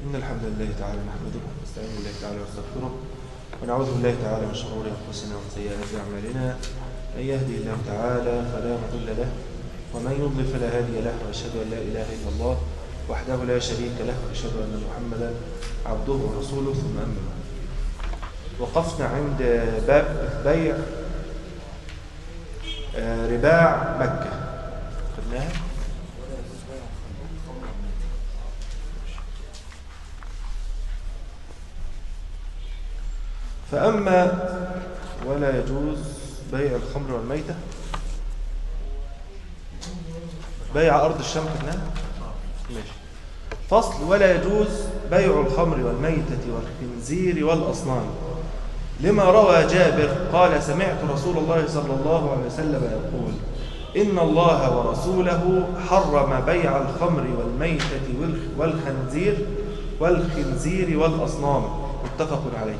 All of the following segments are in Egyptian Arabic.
إن الحمد لله تعالى نحمده ونستعين بالله تعالى ونستغفره ونعوذ بالله تعالى من شرور أنفسنا ومن سيئات أعمالنا من يهدي الله تعالى فلا مضل له ومن يضلل فلا هادي له وأشهد أن لا إله إلا الله وحده لا شريك له وأشهد أن محمدا عبده ورسوله ثم أما بعد وقفنا عند باب بيع آه، رباع مكة خدناها فأما ولا يجوز بيع الخمر والميتة بيع أرض الشام خدناها ماشي فصل ولا يجوز بيع الخمر والميتة والخنزير والأصنام لما روى جابر قال سمعت رسول الله صلى الله عليه وسلم يقول إن الله ورسوله حرم بيع الخمر والميتة والخ- والخنزير والخنزير والأصنام متفق عليه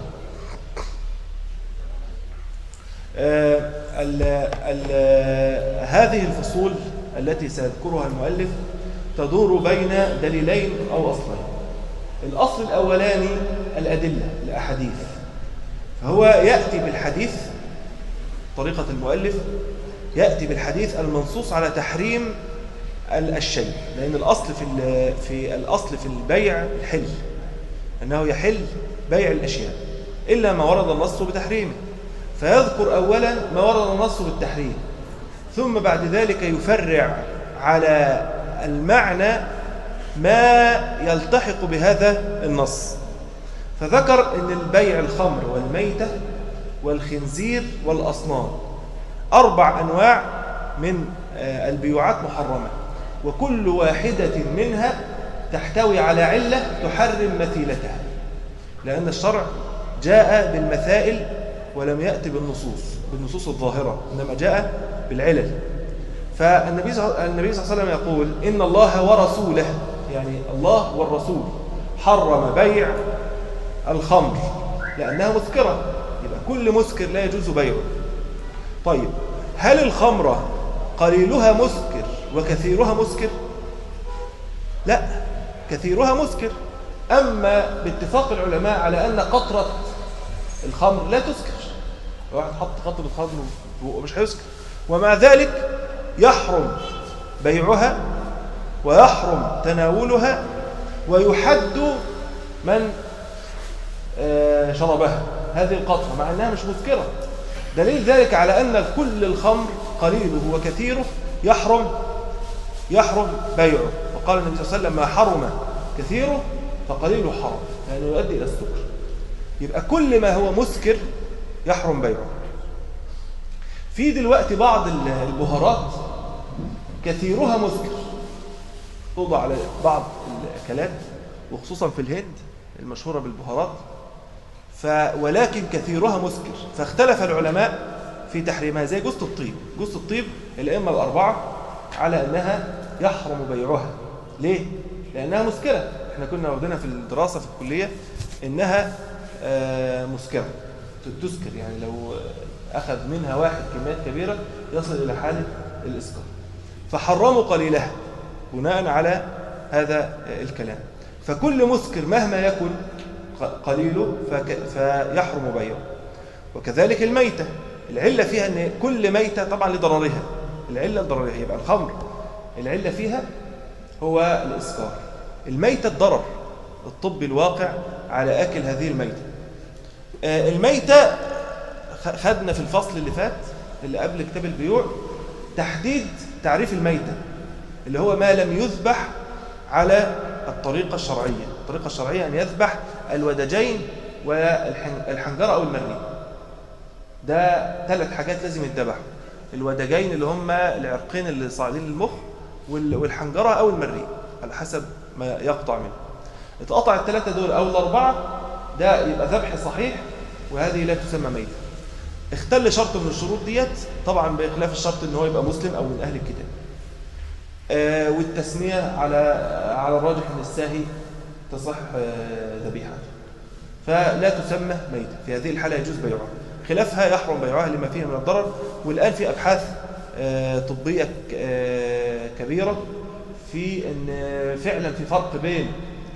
آه، ال ال هذه الفصول التي سيذكرها المؤلف تدور بين دليلين أو أصلين الأصل الأولاني الأدلة الأحاديث فهو يأتي بالحديث طريقة المؤلف يأتي بالحديث المنصوص على تحريم ال- الشيء لأن الأصل في ال- في الأصل في البيع الحل أنه يحل بيع الأشياء إلا ما ورد النص بتحريمه فيذكر أولا ما ورد النص بالتحريم ثم بعد ذلك يفرع على المعنى ما يلتحق بهذا النص فذكر أن البيع الخمر والميتة والخنزير والأصنام أربع أنواع من آه، البيوعات محرمة وكل واحدة منها تحتوي على علة تحرم مثيلتها لأن الشرع جاء بالمثائل ولم يأتي بالنصوص بالنصوص الظاهرة إنما جاء بالعلل فالنبي صلى النبي صلى الله عليه وسلم يقول إن الله ورسوله يعني الله والرسول حرم بيع الخمر لأنها مسكرة يبقى كل مسكر لا يجوز بيعه طيب هل الخمرة قليلها مسكر وكثيرها مسكر لا كثيرها مسكر أما باتفاق العلماء على أن قطرة الخمر لا تسكر واحد حط قطرة خمر في بقه مش هيسكر ومع ذلك يحرم بيعها ويحرم تناولها ويحد من آه، شربها هذه القطرة مع أنها مش مسكرة دليل ذلك على أن كل الخمر قليله وكثيره يحرم يحرم بيعه وقال النبي صلى الله عليه وسلم ما حرم كثيره فقليله حرم لأنه يؤدي إلى السكر يبقى كل ما هو مسكر يحرم بيعه في دلوقتي بعض ال- البهارات كثيرها مسكر توضع على بعض الأكلات وخصوصا في الهند المشهورة بالبهارات ف ولكن كثيرها مسكر فاختلف العلماء في تحريمها زي جوز الطيب جوز الطيب الأئمة الأربعة على أنها يحرم بيعها ليه؟ لأنها مسكرة احنا كنا واخدينها في الدراسة في الكلية إنها آه، مسكرة ت- تسكر يعني لو أخذ منها واحد كميات كبيرة يصل إلى حالة الإسكار فحرموا قليلها بناء على هذا الكلام فكل مسكر مهما يكن ق- قليله فك فيحرم بيعه وكذلك الميتة العلة فيها أن كل ميتة طبعا لضررها العلة لضررها يبقى الخمر العلة فيها هو الإسكار الميتة الضرر الطب الواقع على أكل هذه الميتة آه، الميتة خ- خدنا في الفصل اللي فات اللي قبل كتاب البيوع تحديد تعريف الميتة اللي هو ما لم يذبح على الطريقة الشرعية الطريقة الشرعية أن يذبح الودجين والحنجرة أو المريء ده ثلاث حاجات لازم يتذبحوا الودجين اللي هم العرقين اللي صاعدين للمخ وال- والحنجرة أو المريء على حسب ما يقطع منه اتقطع الثلاثة دول أو الأربعة ده يبقى ذبح صحيح وهذه لا تسمى ميتة اختل شرط من الشروط ديت طبعا بخلاف الشرط ان هو يبقى مسلم او من اهل الكتاب آه والتسميه على على الراجح ان الساهي تصح آه، ذبيحه فلا تسمى ميتة في هذه الحالة يجوز بيعها خلافها يحرم بيعها لما فيها من الضرر والآن في أبحاث آه، طبية ك- آه، كبيرة في أن فعلا في فرق بين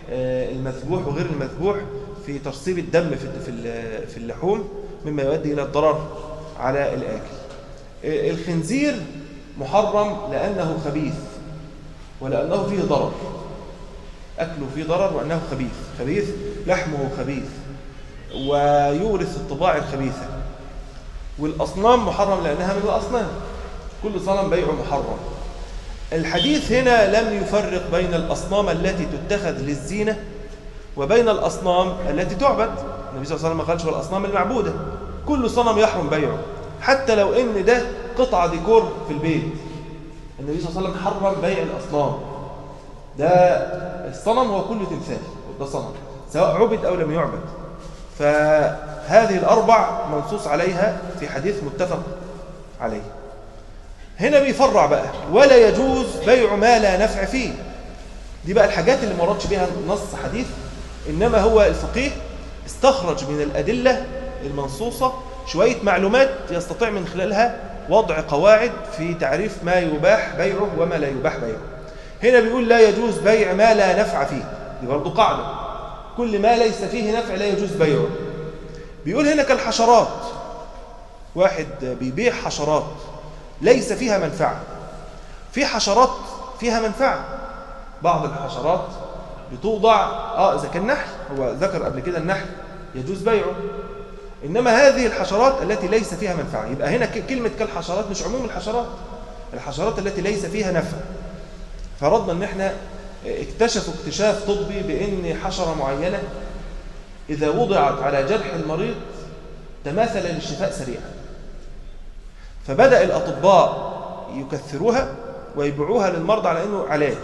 آه، المذبوح وغير المذبوح في ترسيب الدم في في اللحوم مما يؤدي إلى الضرر على الآكل آه، الخنزير محرم لأنه خبيث ولأنه فيه ضرر أكله فيه ضرر وأنه خبيث خبيث لحمه خبيث ويورث الطباع الخبيثة والأصنام محرم لأنها من الأصنام كل صنم بيعه محرم الحديث هنا لم يفرق بين الأصنام التي تتخذ للزينة وبين الأصنام التي تعبد النبي صلى الله عليه وسلم ما قالش والأصنام المعبودة كل صنم يحرم بيعه حتى لو إن ده قطعة ديكور في البيت النبي صلى الله عليه وسلم حرم بيع الأصنام ده الصنم هو كل تمثال ده صنم سواء عبد أو لم يعبد فهذه الأربع منصوص عليها في حديث متفق عليه هنا بيفرع بقى ولا يجوز بيع ما لا نفع فيه دي بقى الحاجات اللي مرتش بها نص حديث إنما هو الفقيه استخرج من الأدلة المنصوصة شوية معلومات يستطيع من خلالها وضع قواعد في تعريف ما يباح بيعه وما لا يباح بيعه هنا بيقول لا يجوز بيع ما لا نفع فيه دي برضه قاعدة كل ما ليس فيه نفع لا يجوز بيعه بيقول هنا كالحشرات واحد بيبيع حشرات ليس فيها منفعة في حشرات فيها منفعة بعض الحشرات بتوضع اه اذا كان نحل هو ذكر قبل كده النحل يجوز بيعه انما هذه الحشرات التي ليس فيها منفعه يبقى هنا كلمه كالحشرات مش عموم الحشرات الحشرات التي ليس فيها نفع فرضنا ان احنا اكتشفوا اكتشاف طبي بان حشره معينه اذا وضعت على جرح المريض تماثل للشفاء سريعا فبدا الاطباء يكثروها ويبيعوها للمرضى على انه علاج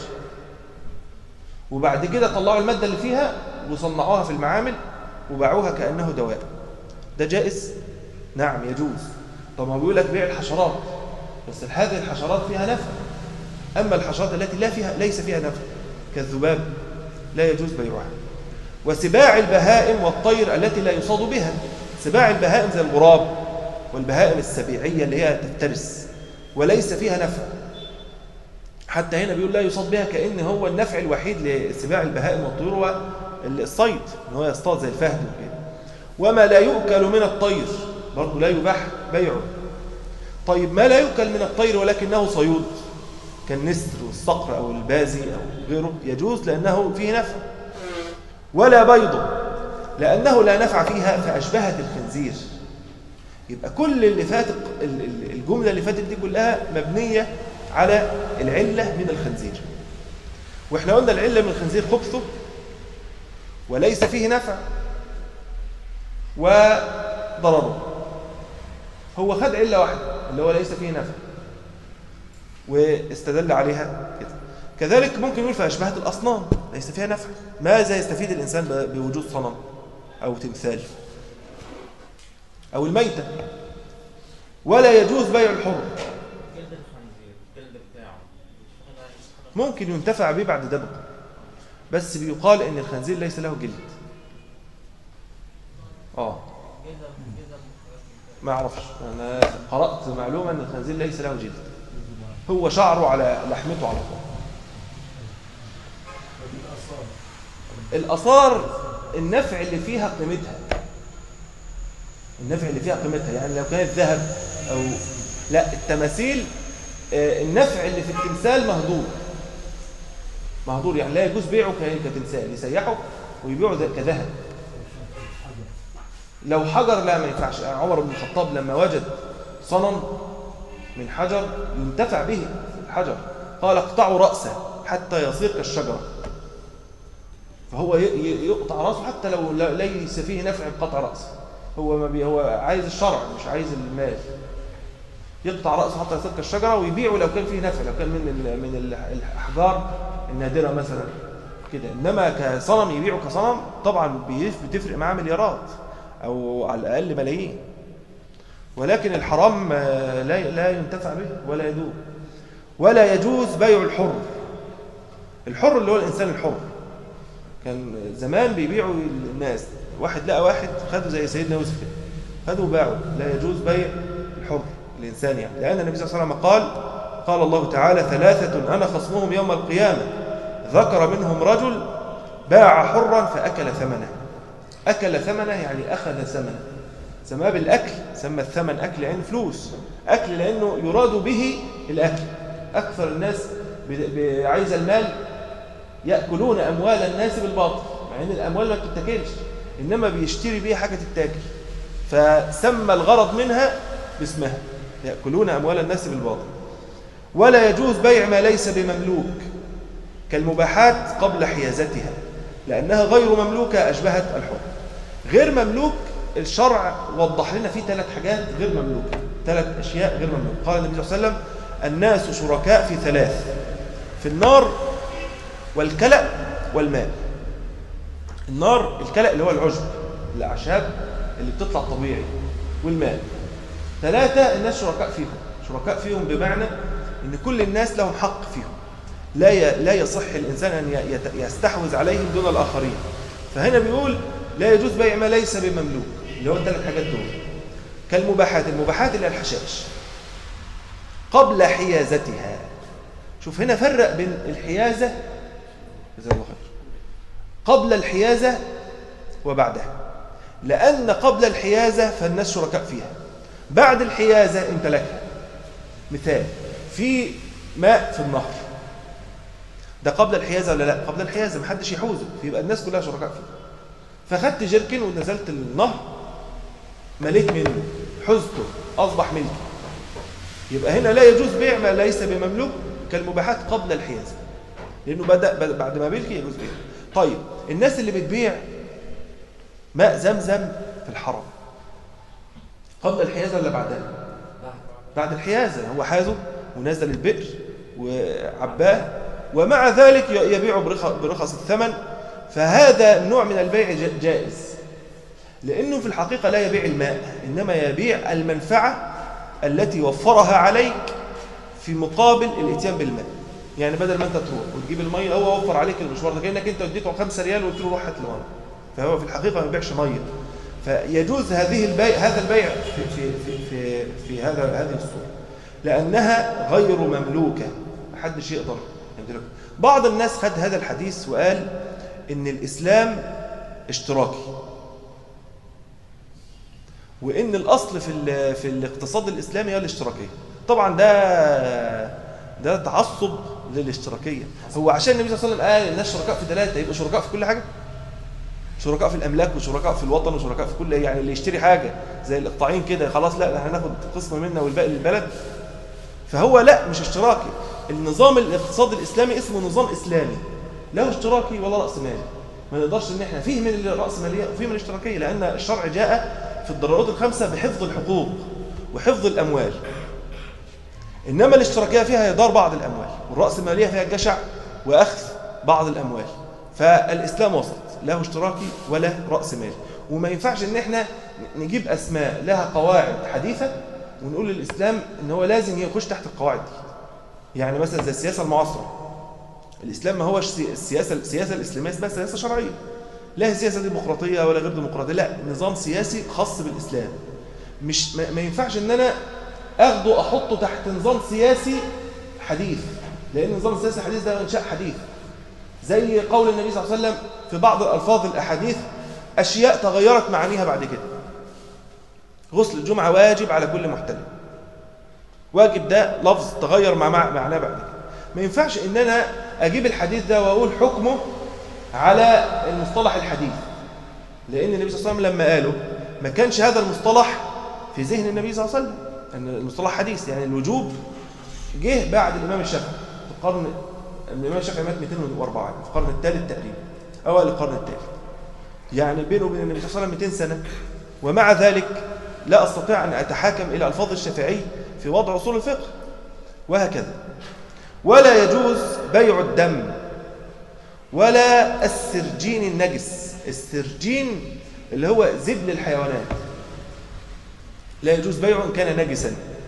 وبعد كده طلعوا المادة اللي فيها وصنعوها في المعامل وباعوها كأنه دواء ده جائز؟ نعم يجوز طب ما بيقول لك بيع الحشرات بس هذه الحشرات فيها نفع أما الحشرات التي لا فيها ليس فيها نفع كالذباب لا يجوز بيعها وسباع البهائم والطير التي لا يصاد بها سباع البهائم زي الغراب والبهائم السبيعية اللي هي تفترس وليس فيها نفع حتى هنا بيقول لا يصاد بها كأن هو النفع الوحيد لسباع البهائم والطيور هو الصيد ان هو يصطاد زي الفهد وكده وما لا يؤكل من الطير برضه لا يباح بيعه طيب ما لا يؤكل من الطير ولكنه صيود كالنسر والصقر أو البازي أو غيره يجوز لأنه فيه نفع ولا بيض لأنه لا نفع فيها فأشبهت الخنزير يبقى كل اللي فات الجملة اللي فاتت دي كلها مبنية على العلة من الخنزير واحنا قلنا العلة من الخنزير خبثه وليس فيه نفع وضرره هو خد علة واحدة اللي هو ليس فيه نفع واستدل عليها كده كذلك ممكن يقول فأشبهت الأصنام ليس فيها نفع ماذا يستفيد الإنسان بوجود صنم أو تمثال أو الميتة ولا يجوز بيع الحر ممكن ينتفع به بعد دبغ بس بيقال ان الخنزير ليس له جلد اه ما اعرفش انا قرات معلومه ان الخنزير ليس له جلد هو شعره على لحمته على طول الاثار النفع اللي فيها قيمتها النفع اللي فيها قيمتها يعني لو كانت ذهب او لا التماثيل آه، النفع اللي في التمثال مهدور مهدور يعني لا يجوز بيعه كتمثال يسيحه ويبيعه كذهب لو حجر لا ما ينفعش يعني عمر بن الخطاب لما وجد صنم من حجر ينتفع به الحجر قال اقطعوا رأسه حتى يصير كالشجرة فهو يقطع رأسه حتى لو ليس فيه نفع بقطع رأسه هو ما بي هو عايز الشرع مش عايز المال يقطع رأسه حتى يصير كالشجرة ويبيعه لو كان فيه نفع لو كان من من الأحجار النادرة مثلا كده إنما كصنم يبيعه كصنم طبعا بتفرق معاه مليارات أو على الأقل ملايين ولكن الحرام لا لا ينتفع به ولا يدوب ولا يجوز بيع الحر الحر اللي هو الإنسان الحر كان زمان بيبيعوا الناس واحد لقى واحد خده زي سيدنا يوسف خده وباعه لا يجوز بيع الحر الإنسان يعني لأن النبي صلى الله عليه وسلم قال قال الله تعالى ثلاثة أنا خصمهم يوم القيامة ذكر منهم رجل باع حرا فأكل ثمنه أكل ثمنه يعني أخذ ثمنه سماه بالأكل سمى الثمن أكل لأن فلوس أكل لأنه يراد به الأكل أكثر الناس عايز المال يأكلون أموال الناس بالباطل مع أن الأموال ما بتتاكلش إنما بيشتري بيها حاجة تتاكل فسمى الغرض منها باسمها يأكلون أموال الناس بالباطل ولا يجوز بيع ما ليس بمملوك كالمباحات قبل حيازتها لأنها غير مملوكة أشبهت الحر غير مملوك الشرع وضح لنا فيه ثلاث حاجات غير مملوكة ثلاث أشياء غير مملوكة قال النبي صلى الله عليه وسلم الناس شركاء في ثلاث في النار والكلأ والماء النار الكلأ اللي هو العشب الأعشاب اللي بتطلع طبيعي والماء ثلاثة الناس شركاء فيهم شركاء فيهم بمعنى ان كل الناس لهم حق فيهم لا لا يصح الإنسان أن يستحوذ عليهم دون الآخرين فهنا بيقول لا يجوز بيع ما ليس بمملوك اللي هو الثلاث حاجات دول كالمباحات المباحات اللي هي الحشائش قبل حيازتها شوف هنا فرق بين الحيازة جزاه الله خير قبل الحيازة وبعدها لأن قبل الحيازة فالناس شركاء فيها بعد الحيازة امتلكها مثال في ماء في النهر ده قبل الحيازة ولا لا قبل الحيازة محدش يحوزه فيبقى الناس كلها شركاء فيه فخدت جركن ونزلت النهر مليت منه حزته أصبح ملكي يبقى هنا لا يجوز بيع ما ليس بمملوك كالمباحات قبل الحيازة لأنه بدأ بعد ما ملكي يجوز بيع طيب الناس اللي بتبيع ماء زمزم في الحرم قبل الحيازة ولا بعدها بعد الحيازة هو حازه ونزل البئر وعباه ومع ذلك يبيع برخص الثمن فهذا نوع من البيع جائز لأنه في الحقيقة لا يبيع الماء إنما يبيع المنفعة التي وفرها عليك في مقابل الاتيان بالماء يعني بدل ما انت تروح وتجيب الميه هو وفر عليك المشوار ده كانك انت اديته 5 ريال وقلت له روح هات الميه فهو في الحقيقه ما بيبيعش ميه فيجوز هذه البيع هذا البيع في في في في, في هذا هذه الصوره لانها غير مملوكه محدش يقدر يمتلكها بعض الناس خد هذا الحديث وقال ان الاسلام اشتراكي وان الاصل في في الاقتصاد الاسلامي هي الاشتراكيه طبعا ده ده تعصب للاشتراكيه هو عشان النبي صلى الله عليه وسلم قال الناس شركاء في ثلاثه يبقى شركاء في كل حاجه شركاء في الاملاك وشركاء في الوطن وشركاء في كل يعني اللي يشتري حاجه زي الاقطاعين كده خلاص لا احنا هناخد قسم منا والباقي للبلد فهو لا مش اشتراكي النظام الاقتصادي الاسلامي اسمه نظام اسلامي لا اشتراكي ولا راس مالي ما نقدرش ان احنا فيه من الراسماليه وفيه من الاشتراكيه لان الشرع جاء في الضرورات الخمسه بحفظ الحقوق وحفظ الاموال انما الاشتراكيه فيها يدار بعض الاموال والراسماليه فيها الجشع واخذ بعض الاموال فالاسلام وسط لا اشتراكي ولا راس مالي وما ينفعش ان احنا نجيب اسماء لها قواعد حديثه ونقول للاسلام ان هو لازم يخش تحت القواعد دي يعني مثلا زي السياسه المعاصره الاسلام ما هوش السياسه السياسه الاسلاميه اسمها سياسه شرعيه لا سياسه ديمقراطيه ولا غير ديمقراطيه لا نظام سياسي خاص بالاسلام مش ما ينفعش ان انا اخده احطه تحت نظام سياسي حديث لان النظام السياسي الحديث ده انشاء حديث زي قول النبي صلى الله عليه وسلم في بعض الالفاظ الاحاديث اشياء تغيرت معانيها بعد كده غسل الجمعه واجب على كل محتلم واجب ده لفظ تغير مع معناه بعد كده ما ينفعش ان انا اجيب الحديث ده واقول حكمه على المصطلح الحديث لان النبي صلى الله عليه وسلم لما قاله ما كانش هذا المصطلح في ذهن النبي صلى الله عليه وسلم ان المصطلح حديث يعني الوجوب جه بعد الامام الشافعي في القرن الامام الشافعي مات 204 في القرن الثالث تقريبا اوائل القرن الثالث يعني بينه وبين النبي صلى الله عليه وسلم 200 سنه ومع ذلك لا استطيع ان اتحاكم الى الفاظ الشافعي في وضع اصول الفقه وهكذا ولا يجوز بيع الدم ولا السرجين النجس السرجين اللي هو زبل الحيوانات لا يجوز بيعه إن كان نجسا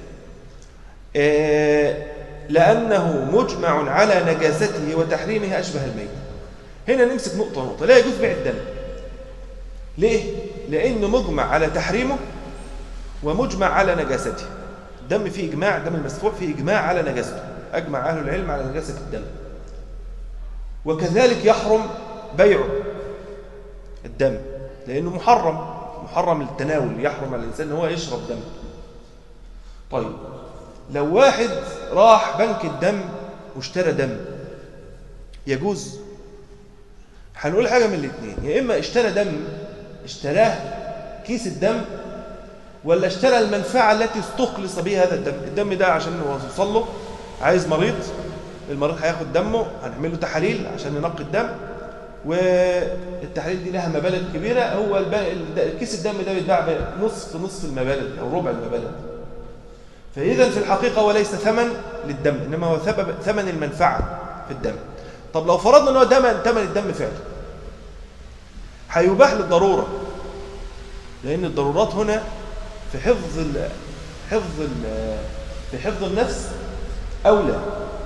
لأنه مجمع على نجاسته وتحريمه أشبه الميت هنا نمسك نقطة نقطة لا يجوز بيع الدم ليه؟ لأنه مجمع على تحريمه ومجمع على نجاسته الدم فيه إجماع الدم المسفوح فيه إجماع على نجاسته أجمع أهل العلم على نجاسة الدم وكذلك يحرم بيعه الدم لأنه محرم محرم للتناول يحرم على الإنسان أن هو يشرب دم طيب لو واحد راح بنك الدم واشترى دم يجوز هنقول حاجة من الاثنين يا إما اشترى دم اشتراه كيس الدم ولا اشترى المنفعة التي استخلص بها هذا الدم الدم ده عشان يوصل له عايز مريض المريض هياخد دمه هنعمل له تحاليل عشان ننقي الدم والتحاليل دي لها مبالغ كبيرة هو كيس الدم ده بيتباع بنصف نصف المبالغ أو ربع المبالغ فإذا في الحقيقة هو ليس ثمن للدم إنما هو ثمن المنفعة في الدم طب لو فرضنا أنه ثمن ثمن الدم فعلا هيباح للضرورة لأن الضرورات هنا في حفظ ال حفظ ال في حفظ النفس أولى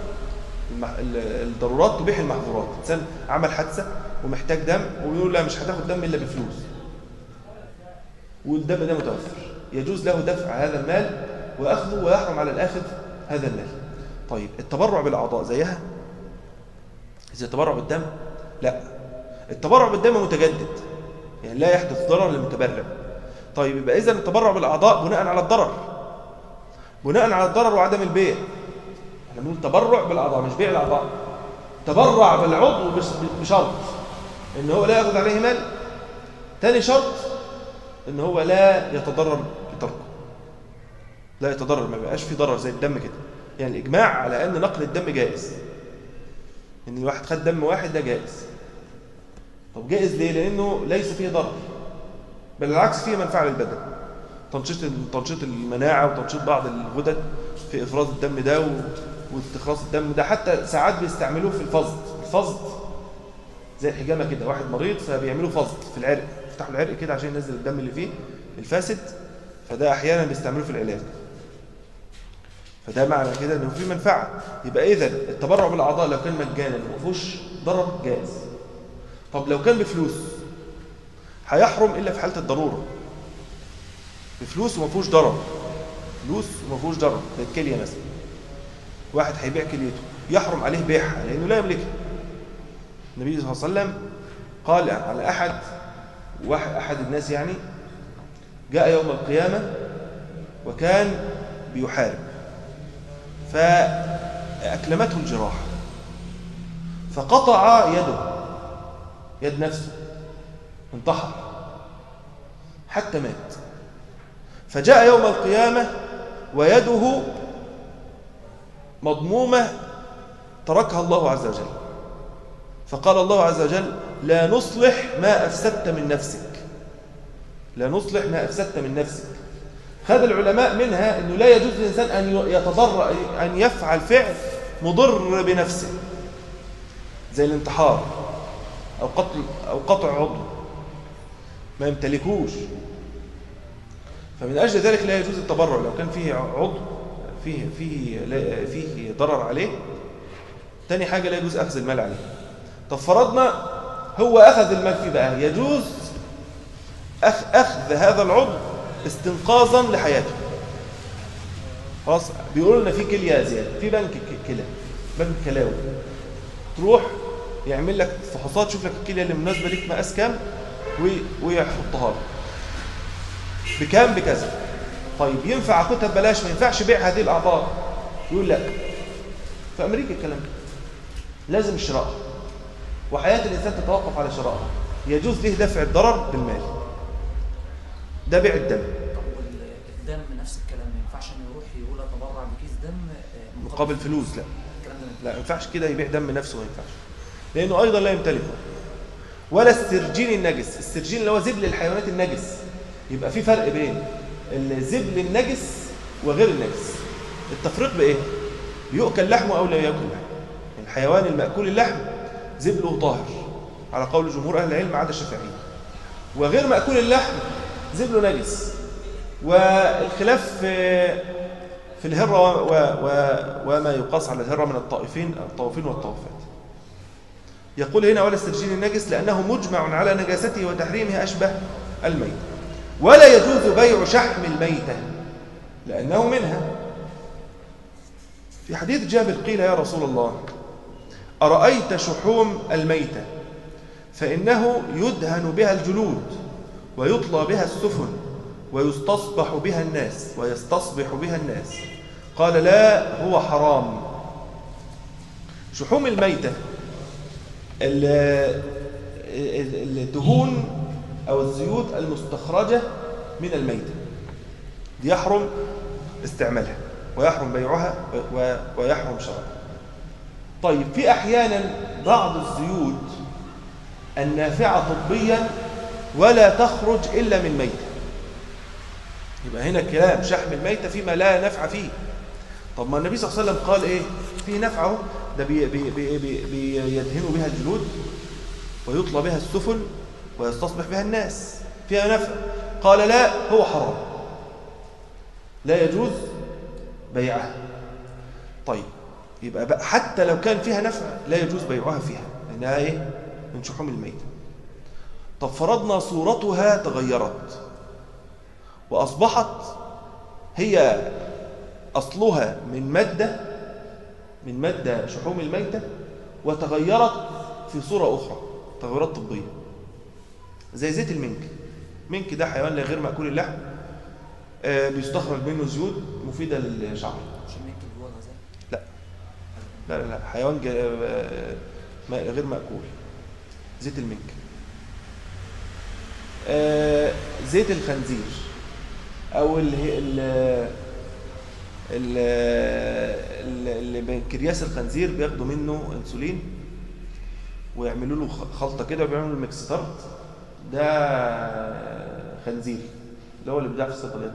الضرورات تبيح المحظورات الإنسان عمل حادثة ومحتاج دم ويقول لا مش هتاخد دم إلا بفلوس والدم ده متوفر يجوز له دفع هذا المال وأخذه ويحرم على الآخذ هذا المال طيب التبرع بالأعضاء زيها زي التبرع بالدم لا التبرع بالدم متجدد يعني لا يحدث ضرر للمتبرع طيب يبقى إذا التبرع بالأعضاء بناء على الضرر بناء على الضرر وعدم البيع احنا بنقول تبرع بالأعضاء مش بيع الأعضاء تبرع بالعضو بشرط ان هو لا ياخذ عليه مال ثاني شرط ان هو لا يتضرر بتركه لا يتضرر ما بقاش في ضرر زي الدم كده يعني الإجماع على أن نقل الدم جائز إن الواحد خد دم واحد ده جائز طب جائز ليه؟ لأنه ليس فيه ضرر بل بالعكس فيه منفعة للبدن تنشيط تنشيط المناعة وتنشيط بعض الغدد في إفراز الدم ده واستخلاص الدم ده حتى ساعات بيستعملوه في الفصد الفصد زي الحجامة كده واحد مريض فبيعملوا فصد في العرق يفتحوا العرق كده عشان ينزل الدم اللي فيه الفاسد فده أحيانا بيستعملوه في العلاج فده معنى كده انه في منفعه يبقى اذا التبرع بالاعضاء لو كان مجانا ما فيهوش ضرر جائز طب لو كان بفلوس هيحرم الا في حاله الضروره بفلوس وما فيهوش ضرر فلوس وما فيهوش ضرر زي الكليه مثلا واحد هيبيع كليته يحرم عليه بيعها لانه لا يملكها النبي صلى الله عليه وسلم قال على احد واحد احد الناس يعني جاء يوم القيامه وكان بيحارب فأكلمته الجراح فقطع يده يد نفسه انتحر حتى مات فجاء يوم القيامة ويده مضمومة تركها الله عز وجل فقال الله عز وجل لا نصلح ما أفسدت من نفسك لا نصلح ما أفسدت من نفسك خذ العلماء منها أنه لا يجوز للإنسان أن يتضر أن يفعل فعل مضر بنفسه زي الانتحار أو قتل أو قطع عضو ما يمتلكوش فمن أجل ذلك لا يجوز التبرع لو كان فيه عضو فيه فيه فيه ضرر عليه تاني حاجة لا يجوز أخذ المال عليه طب فرضنا هو أخذ المال فيه بقى يجوز أخذ هذا العضو استنقاذا لحياته خلاص بيقولوا لنا في كليه زياده في بنك كلى بنك كلاوي تروح يعمل لك فحوصات شوف لك الكليه اللي مناسبه ليك مقاس كام ويحطها لك بكام بكذا طيب ينفع اخدها ببلاش ما ينفعش بيع هذه الاعضاء يقول لا في امريكا الكلام ده لازم الشراء وحياه الانسان تتوقف على شرائها يجوز له دفع الضرر بالمال ده بيع الدم الدم نفس الكلام ما ينفعش انه يروح يقول اتبرع بكيس دم مقابل فلوس لا لا ما ينفعش كده يبيع دم نفسه ما ينفعش لانه ايضا لا يمتلكه ولا السرجين النجس السرجين اللي هو زبل الحيوانات النجس يبقى في فرق بين الزبل النجس وغير النجس التفريق بايه يؤكل لحمه او لا ياكل لحمه الحيوان المأكول اللحم زبله طاهر على قول جمهور اهل العلم عدا الشافعيه وغير مأكول اللحم زبله نجس والخلاف في في الهرة وما يقاس على الهرة من الطائفين الطوافين والطوافات يقول هنا ولا استرجين النجس لأنه مجمع على نجاسته وتحريمه أشبه الميت ولا يجوز بيع شحم الميتة لأنه منها في حديث جابر قيل يا رسول الله أرأيت شحوم الميتة فإنه يدهن بها الجلود ويطلى بها السفن ويستصبح بها الناس ويستصبح بها الناس قال لا هو حرام شحوم الميتة ال- ال- الدهون أو الزيوت المستخرجة من الميتة دي يحرم استعمالها ويحرم بيعها و- و- ويحرم شرعها طيب في أحيانا بعض الزيوت النافعة طبيا ولا تخرج إلا من ميتة يبقى هنا كلام شحم الميتة فيما لا نفع فيه طب ما النبي صلى الله عليه وسلم قال إيه فيه نفعه ده بي بي بي بي بيدهنوا بها الجلود ويطلى بها السفن ويستصبح بها الناس فيها نفع قال لا هو حرام لا يجوز بيعها طيب يبقى بقى حتى لو كان فيها نفع لا يجوز بيعها فيها لأنها إيه من شحوم الميت طب فرضنا صورتها تغيرت وأصبحت هي أصلها من مادة من مادة شحوم الميتة وتغيرت في صورة أخرى تغيرات طبية زي زيت المنك منك ده حيوان لا غير مأكول اللحم آه، بيستخرج منه زيوت مفيدة للشعر مش المنك اللي هو غزال لا. لا لا لا حيوان جا- آه، ما- غير مأكول زيت المنك آه، زيت الخنزير او ال ال ال- ال- اللي بنكرياس الخنزير بياخدوا منه انسولين ويعملوا له خ- خلطه كده وبيعملوا له ميكستارت ده خنزير اللي هو اللي بيتباع في الصيدليات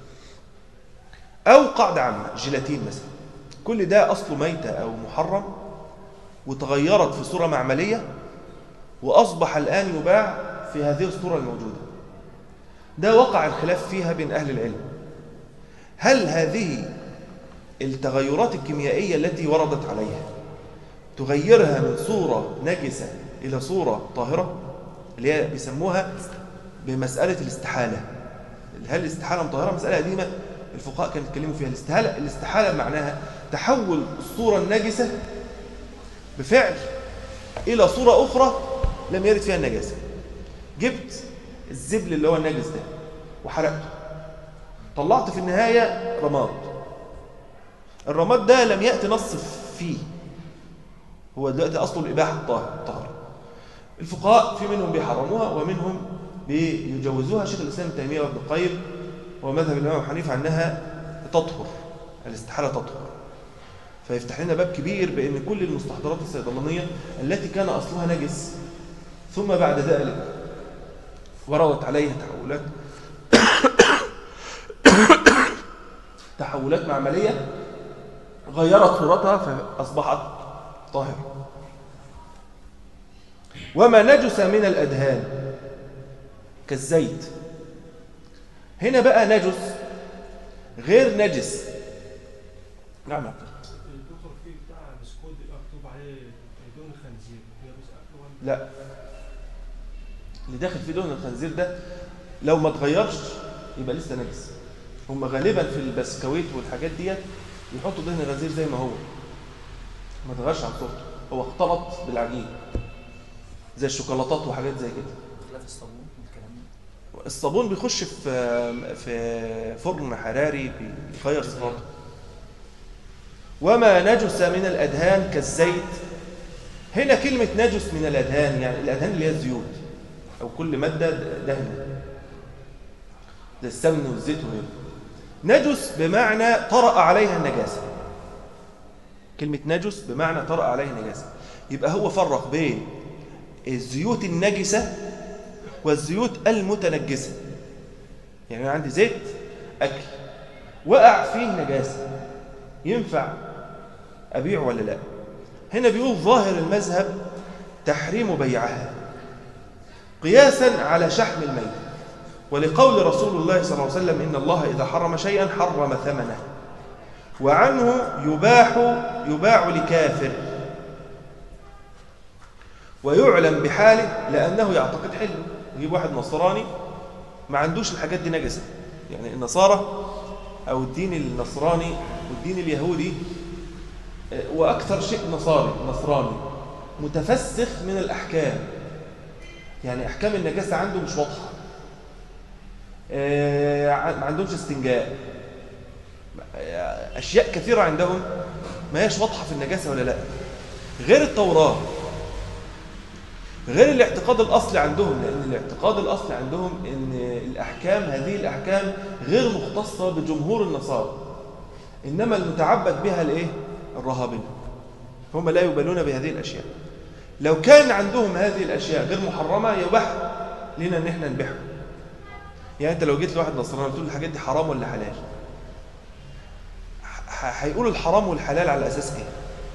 او قاعده عامه جيلاتين مثلا كل ده اصله ميته او محرم وتغيرت في صوره معمليه واصبح الان يباع في هذه الصوره الموجوده ده وقع الخلاف فيها بين اهل العلم هل هذه التغيرات الكيميائيه التي وردت عليها تغيرها من صوره نجسه الى صوره طاهره اللي هي بيسموها بمساله الاستحاله هل الاستحاله مطهره مساله قديمه الفقهاء كانوا يتكلموا فيها الاستحاله الاستحاله معناها تحول الصوره النجسه بفعل الى صوره اخرى لم يرد فيها النجاسه جبت الزبل اللي هو النجس ده وحرقته طلعت في النهايه رماد الرماد ده لم ياتي نص فيه هو دلوقتي اصله الاباحه الطاهر الطهر الفقهاء في منهم بيحرموها ومنهم بيجوزوها شيخ الاسلام ابن تيميه وابن القيم ومذهب الامام ابو حنيفه انها تطهر الاستحاله تطهر فيفتح لنا باب كبير بان كل المستحضرات الصيدلانيه التي كان اصلها نجس ثم بعد ذلك وردت عليها تحولات تحولات معمليه غيرت صورتها فاصبحت طاهره وما نجس من الادهان كالزيت هنا بقى نجس غير نجس نعم يا عبد الله. الدكتور في بتاع بسكوت بيبقى مكتوب عليه دون خنزير هي بس اكله ولا لا اللي داخل فيه دهن الخنزير ده لو ما اتغيرش يبقى لسه نجس هم غالبا في البسكويت والحاجات ديت يحطوا دهن الخنزير زي ما هو ما اتغيرش عن صورته هو اختلط بالعجين زي الشوكولاتات وحاجات زي كده خلاف الصابون والكلام ده الصابون بيخش في في فرن حراري بيغير صفاته وما نجس من الأدهان كالزيت هنا كلمة نجس من الأدهان يعني الأدهان اللي هي الزيوت أو كل مادة دهنة زي السمن والزيت وغيره نجس بمعنى طرأ عليها النجاسة كلمة نجس بمعنى طرأ عليها النجاسة يبقى هو فرق بين الزيوت النجسة والزيوت المتنجسة يعني أنا عندي زيت أكل وقع فيه نجاسة ينفع أبيع ولا لا هنا بيقول ظاهر المذهب تحريم بيعها قياسا على شحم الميت ولقول رسول الله صلى الله عليه وسلم إن الله إذا حرم شيئا حرم ثمنه وعنه يباح يباع لكافر ويعلم بحاله لأنه يعتقد حلمه يجيب واحد نصراني ما عندوش الحاجات دي نجسة يعني النصارى أو الدين النصراني والدين اليهودي آه، وأكثر شيء نصاري نصراني متفسخ من الأحكام يعني احكام النجاسه عنده مش واضحه آه، ع- ما عندهمش استنجاء آه، اشياء كثيره عندهم ما هيش واضحه في النجاسه ولا لا غير التوراه غير الاعتقاد الاصلي عندهم لان الاعتقاد الاصلي عندهم ان الاحكام هذه الاحكام غير مختصه بجمهور النصارى انما المتعبد بها الايه الرهابنه هم لا يبالون بهذه الاشياء لو كان عندهم هذه الاشياء غير محرمه يباح لنا ان احنا نبيعها يعني انت لو جيت لواحد نصراني قلت له الحاجات دي حرام ولا حلال ح- هيقولوا الحرام والحلال على اساس ايه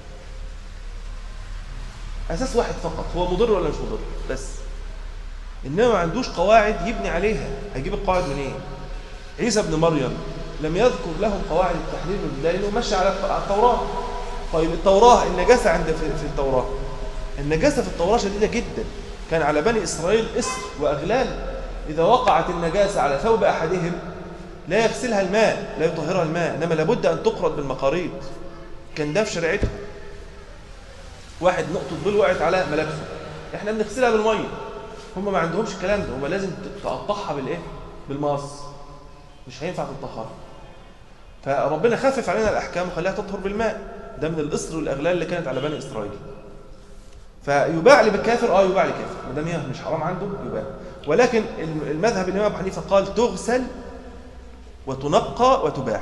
اساس واحد فقط هو مضر ولا مش مضر بس انما ما عندوش قواعد يبني عليها هيجيب القواعد منين إيه؟ عيسى ابن مريم لم يذكر لهم قواعد التحليل والبداية لانه مشى على على التوراه طيب التوراه النجاسه عند في, في التوراه النجاسه في التوراه شديده جدا كان على بني اسرائيل اسر واغلال اذا وقعت النجاسه على ثوب احدهم لا يغسلها الماء لا يطهرها الماء انما لابد ان تقرض بالمقاريض كان ده في شريعتهم واحد نقطه ظل وقعت على ملابسه احنا بنغسلها بالميه هم ما عندهمش الكلام ده هم لازم تقطعها بالايه بالمقص مش هينفع تطهرها فربنا خفف علينا الاحكام وخلاها تطهر بالماء ده من الاسر والاغلال اللي كانت على بني اسرائيل فيباع للكافر اه يباع لكافر ما دام هي مش حرام عنده يباع ولكن المذهب الامام ابو حنيفه قال تغسل وتنقى وتباع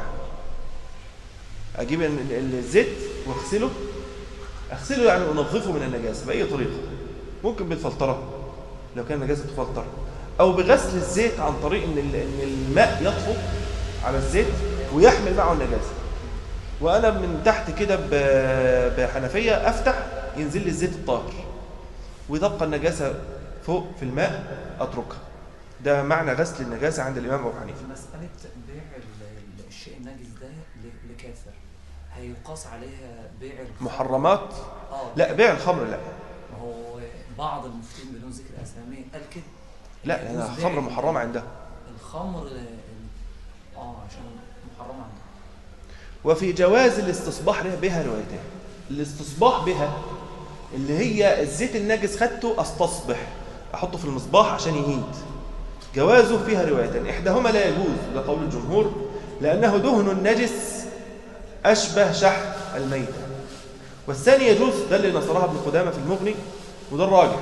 اجيب ال- ال- الزيت واغسله اغسله يعني انظفه من النجاسه باي طريقه ممكن بالفلتره لو كان النجاسه تفلتر او بغسل الزيت عن طريق ان ال- ان الماء يطفو على الزيت ويحمل معه النجاسه وانا من تحت كده ب- بحنفيه افتح ينزل لي الزيت الطاهر وتبقى النجاسه فوق في الماء اتركها ده معنى غسل النجاسه عند الامام ابو حنيفه في مسألة بيع ال- ال- الشيء النجس ده ل- لكافر هيقاس عليها بيع الخمر؟ محرمات اه لا بيع الخمر لا ما هو بعض المفتين بدون ذكر اسامي قال كده لا يجوز لأنها بيع خمر محرمه عندها الخمر ال- اه عشان محرمه عنده وفي جواز الاستصباح بها روايتان الاستصباح بها اللي هي الزيت النجس خدته استصبح احطه في المصباح عشان يهيد جوازه فيها روايتان احداهما لا يجوز ده قول الجمهور لانه دهن النجس اشبه شحم الميته والثاني يجوز ده اللي نصرها ابن قدامه في المغني وده الراجح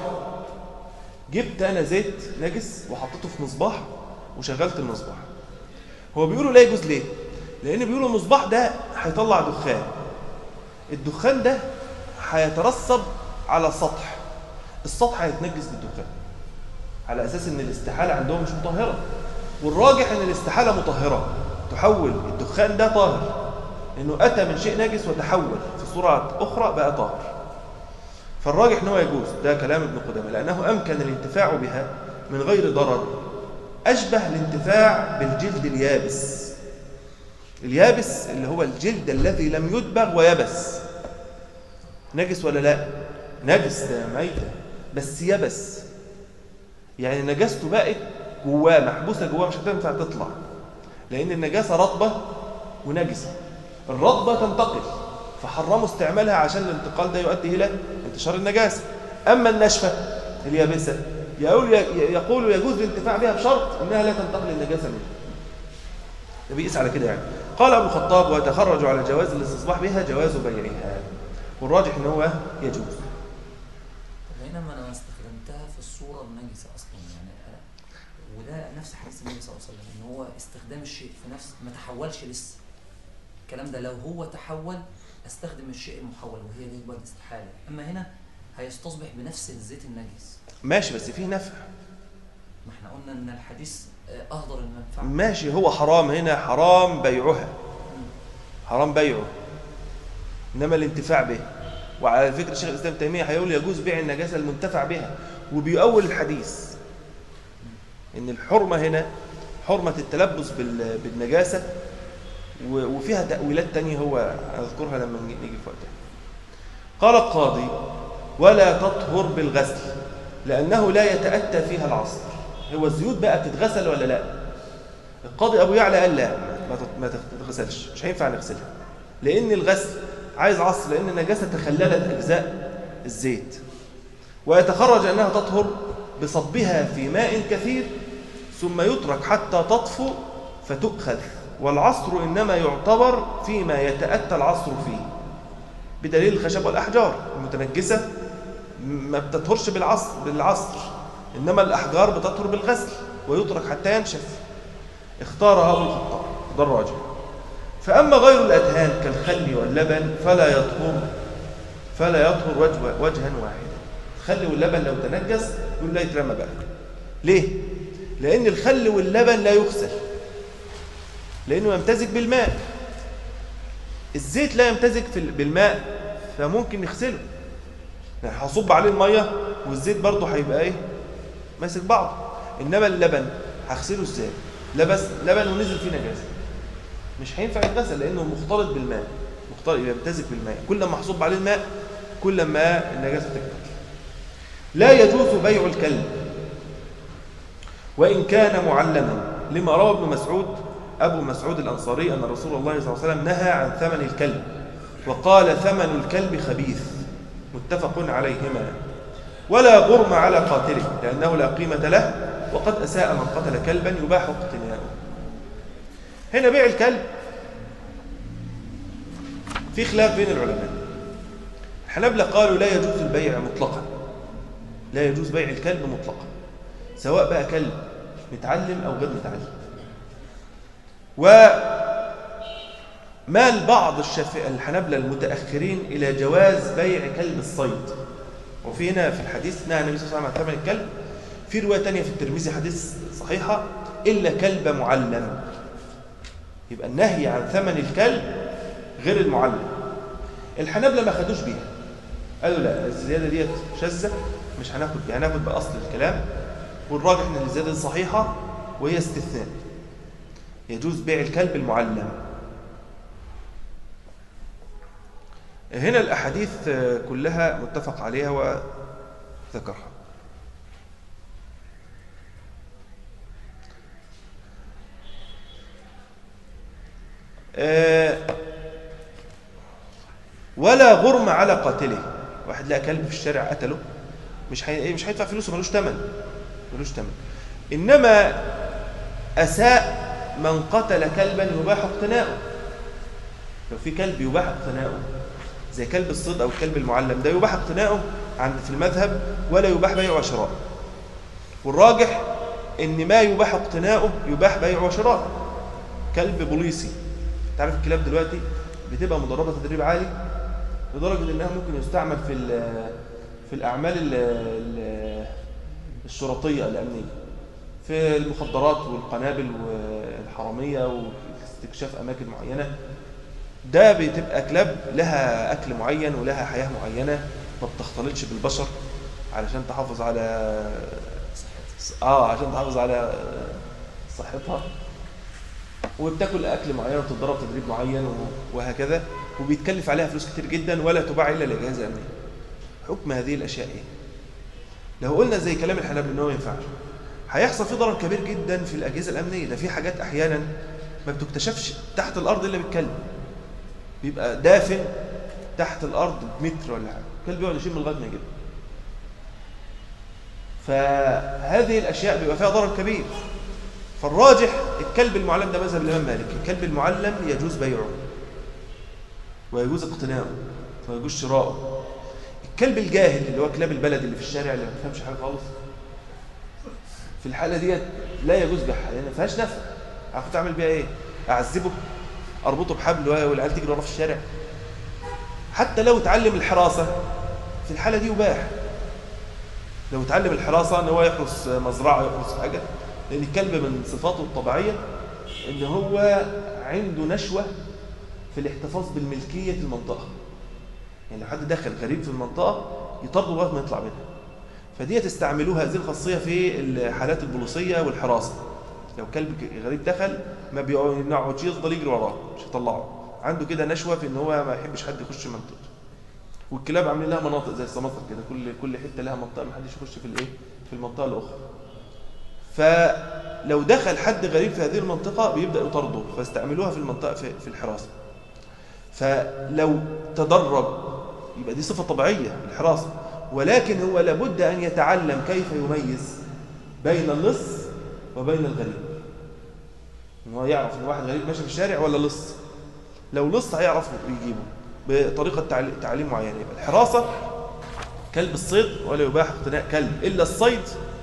جبت انا زيت نجس وحطيته في مصباح وشغلت المصباح هو بيقولوا لا يجوز ليه لان بيقولوا المصباح ده هيطلع دخان الدخان ده هيترسب على السطح السطح هيتنجس بالدخان على اساس ان الاستحاله عندهم مش مطهره والراجح ان الاستحاله مطهره تحول الدخان ده طاهر انه اتى من شيء نجس وتحول في صوره اخرى بقى طاهر فالراجح ان هو يجوز ده كلام ابن قدامه لانه امكن الانتفاع بها من غير ضرر اشبه الانتفاع بالجلد اليابس اليابس اللي هو الجلد الذي لم يدبغ ويبس نجس ولا لا نجس ده ميتة بس يبس يعني نجاسته بقت جواه محبوسة جواه مش هتنفع تطلع لأن النجاسة رطبة ونجسة الرطبة تنتقل فحرموا استعمالها عشان الانتقال ده يؤدي إلى انتشار النجاسة أما النشفة اليابسة يقول يقول يجوز الانتفاع بها بشرط انها لا تنتقل النجاسه منها ده بيقيس على كده يعني قال ابو الخطاب ويتخرج على جواز الاستصباح بها جواز بيعها والراجح ان هو يجوز بينما انا استخدمتها في الصوره النجسه اصلا يعني أنا- وده نفس حديث النبي صلى الله عليه وسلم ان هو استخدام الشيء في نفس ما تحولش لسه الكلام ده لو هو تحول استخدم الشيء المحول وهي دي بقى الاستحاله اما هنا هيستصبح بنفس الزيت النجس ماشي بس فيه نفع ما احنا قلنا ان الحديث آه، اهدر المنفعه ماشي هو حرام هنا حرام بيعها حرام بيعه انما الانتفاع به وعلى فكره شيخ الاسلام تيميه هيقول يجوز بيع النجاسه المنتفع بها وبيؤول الحديث ان الحرمه هنا حرمه التلبس بال- بالنجاسه و- وفيها تاويلات تانية هو اذكرها لما نجي نيجي في وقتها قال القاضي ولا تطهر بالغسل لانه لا يتاتى فيها العصر هو الزيوت بقى بتتغسل ولا لا القاضي ابو يعلى قال لا ما تت- ما تتغسلش مش هينفع نغسلها لان الغسل عايز عصر لان النجاسه تخللت اجزاء الزيت ويتخرج انها تطهر بصبها في ماء كثير ثم يترك حتى تطفو فتؤخذ والعصر إنما يعتبر فيما يتأتى العصر فيه بدليل الخشب والأحجار المتنجسة ما بتطهرش بالعصر بالعصر إنما الأحجار بتطهر بالغسل ويترك حتى ينشف اختارها أبو الخطاب ده الراجح فأما غير الأدهان كالخل واللبن فلا يطهر فلا يطهر وجه وجها واحدا الخل واللبن لو تنجس يقول لا يترمى بقى ليه؟ لأن الخل واللبن لا يغسل لأنه يمتزج بالماء الزيت لا يمتزج في بالماء فممكن نغسله يعني هصب عليه المية والزيت برضه هيبقى ايه ماسك بعض انما اللبن هغسله ازاي لبس لبن ونزل فيه نجاسه مش هينفع يتغسل لانه مختلط بالماء مختلط يمتزج بالماء كل ما هصب عليه الماء كل ما النجاسه تكتر لا يجوز بيع الكلب وان كان معلما لما روى ابن مسعود ابو مسعود الانصاري ان رسول الله صلى الله عليه وسلم نهى عن ثمن الكلب وقال ثمن الكلب خبيث متفق عليهما ولا غرم على قاتله لأنه لا قيمة له وقد أساء من قتل كلبا يباح اقتناؤه هنا بيع الكلب في خلاف بين العلماء الحنابلة قالوا لا يجوز البيع مطلقا لا يجوز بيع الكلب مطلقا سواء بقى كلب متعلم أو غير متعلم ومال بعض الشافعي الحنابلة المتأخرين إلى جواز بيع كلب الصيد وفي هنا في الحديث نهى النبي صلى الله عليه وسلم عن ثمن الكلب في رواية تانية في الترمذي حديث صحيحة إلا كلب معلم يبقى النهي عن ثمن الكلب غير المعلم الحنابلة ما خدوش بيها قالوا لا الزيادة ديت شاذة مش هناخد بيها هناخد بأصل الكلام والراجح ان الزيادة دي صحيحة وهي استثناء يجوز بيع الكلب المعلم هنا الأحاديث كلها متفق عليها وذكرها ولا غرم على قاتله واحد لقى كلب في الشارع قتله مش حي... مش هيدفع فلوسه ملوش ثمن ملوش ثمن انما اساء من قتل كلبا يباح اقتناؤه لو في كلب يباح اقتناؤه زي كلب الصيد او الكلب المعلم ده يباح اقتناؤه عند في المذهب ولا يباح بيعه وشراءه والراجح ان ما يباح اقتناؤه يباح بيعه وشراءه كلب بوليسي تعرف الكلاب دلوقتي بتبقى مدربه تدريب عالي لدرجه انها ممكن يستعمل في في الاعمال ال ال الشرطيه الامنيه في المخدرات والقنابل والحراميه واستكشاف اماكن معينه ده بتبقى كلاب لها اكل معين ولها حياه معينه ما بتختلطش بالبشر علشان تحافظ على اه عشان تحافظ على صحتها وبتاكل اكل معين وتتدرب تدريب معين وهكذا وبيتكلف عليها فلوس كتير جدا ولا تباع الا لاجهزه امنيه حكم هذه الاشياء ايه لو قلنا زي كلام الحنابلة ان هو ما ينفعش هيحصل في ضرر كبير جدا في الاجهزه الامنيه ده في حاجات احيانا ما بتكتشفش تحت الارض الا بالكلب بيبقى دافن تحت الارض بمتر ولا حاجه الكلب يقعد يشم لغايه ما يجيب فهذه الاشياء بيبقى فيها ضرر كبير فالراجح الكلب المعلم ده مذهب الامام مالك الكلب المعلم يجوز بيعه ويجوز اقتناؤه ويجوز شراؤه الكلب الجاهل اللي هو كلاب البلد اللي في الشارع اللي ما بيفهمش حاجه خالص في الحاله ديت لا يجوز بيعها لان ما فيهاش نفع عارف تعمل بيها ايه اعذبه اربطه بحبل والعيال تجري وراه في الشارع حتى لو اتعلم الحراسه في الحاله دي يباح لو اتعلم الحراسه ان هو يحرس مزرعه يحرس حاجه لان الكلب من صفاته الطبيعيه ان هو عنده نشوه في الاحتفاظ بالملكيه المنطقه يعني لو حد دخل غريب في المنطقه يطرده لغايه ما يطلع منها فدي تستعملوها هذه الخاصيه في الحالات البوليسيه والحراسه لو كلب غريب دخل ما بيقعدش يفضل يجري وراه مش هيطلعه عنده كده نشوه في ان هو ما يحبش حد يخش منطقته والكلاب عاملين لها مناطق زي السماسره كده كل كل حته لها منطقه ما حدش يخش في الايه في المنطقه الاخرى فلو دخل حد غريب في هذه المنطقه بيبدا يطرده فاستعملوها في المنطقه في, في الحراسه فلو تدرب يبقى دي صفه طبيعيه الحراسه ولكن هو لابد ان يتعلم كيف يميز بين اللص وبين الغريب ان هو يعرف ان واحد غريب ماشي في الشارع ولا لص لو لص هيعرف يجيبه بطريقه تعليم, تعليم معينه يبقى الحراسه كلب الصيد ولا يباح اقتناء كلب الا الصيد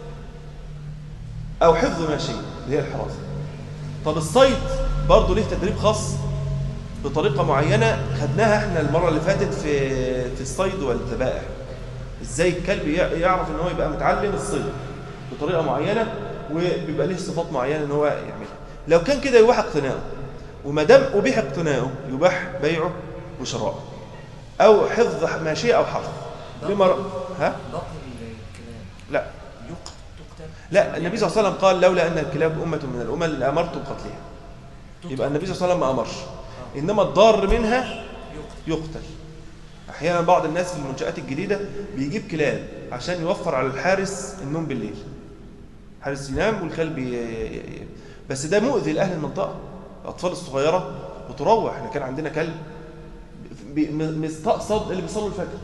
او حفظ ماشي اللي هي الحراسه طب الصيد برضه ليه تدريب خاص بطريقه معينه خدناها احنا المره اللي فاتت في في الصيد والذبائح ازاي الكلب يع- يعرف ان هو يبقى متعلم الصيد بطريقه معينه وبيبقى ليه صفات معينه ان هو يعملها لو كان كده يباح اقتناؤه وما دام ابيح اقتناؤه يباح بيعه وشراؤه او حفظ ماشيه او حفظ لما ر- ها باقي الكلام لا يقتل تقتل لا النبي صلى الله عليه وسلم قال لولا ان الكلاب امه من الامم لامرت بقتلها يبقى النبي صلى الله عليه وسلم ما امرش انما الضار منها يقتل يقتل احيانا بعض الناس في المنشات الجديده بيجيب كلاب عشان يوفر على الحارس النوم بالليل حارس ينام والكلب ي- ي- ي- بس ده مؤذي لاهل المنطقه الاطفال الصغيره بتروح احنا كان عندنا كلب بي- م- مستقصد اللي بيصلوا الفجر